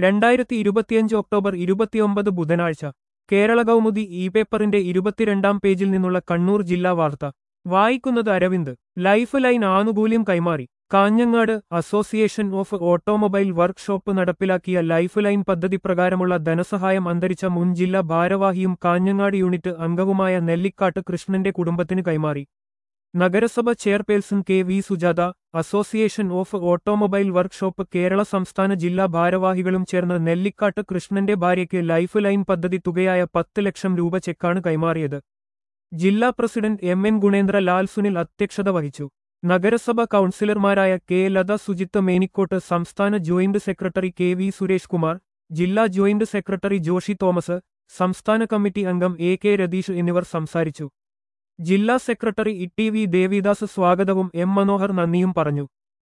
രണ്ടായിരത്തി ഇരുപത്തിയഞ്ച് ഒക്ടോബർ ഇരുപത്തിയൊമ്പത് ബുധനാഴ്ച കേരള കൗമുദി ഇ പേപ്പറിന്റെ ഇരുപത്തിരണ്ടാം പേജിൽ നിന്നുള്ള കണ്ണൂർ ജില്ലാ വാർത്ത വായിക്കുന്നത് അരവിന്ദ് ലൈഫ് ലൈൻ ആനുകൂല്യം കൈമാറി Kanhangad association of automobile workshop നടപ്പിലാക്കിയ ലൈഫ് ലൈൻ പദ്ധതി പ്രകാരമുള്ള ധനസഹായം അന്തരിച്ച മുൻ ജില്ലാ ഭാരവാഹിയും കാഞ്ഞങ്ങാട് യൂണിറ്റ് അംഗവുമായ നെല്ലിക്കാട്ട് കൃഷ്ണന്റെ കുടുംബത്തിന് കൈമാറി നഗരസഭ chairperson K V Sujatha association of automobile workshop Kerala സംസ്ഥാന ജില്ലാ ഭാരവാഹികളും ചേർന്ന് നെല്ലിക്കാട്ട് കൃഷ്ണന്റെ ഭാര്യയ്ക്ക് ലൈഫ് ലൈൻ പദ്ധതി തുകയായ പത്ത് ലക്ഷം രൂപ ചെക്കാണ് കൈമാറിയത് ജില്ലാ president M N Gunendra Lal Sunil അധ്യക്ഷത വഹിച്ചു നഗരസഭ കൌൺസിലർമാരായ കെ ലത സുജിത്ത് മേനിക്കോട്ട് സംസ്ഥാന joint secretary K V Suresh Kumar ജില്ലാ ജോയിന്റ് സെക്രട്ടറി ജോഷി തോമസ് സംസ്ഥാന കമ്മിറ്റി അംഗം എ കെ രതീഷ് എന്നിവർ സംസാരിച്ചു ജില്ലാ secretary E T V Devidas സ്വാഗതവും എം മനോഹർ നന്ദിയും പറഞ്ഞു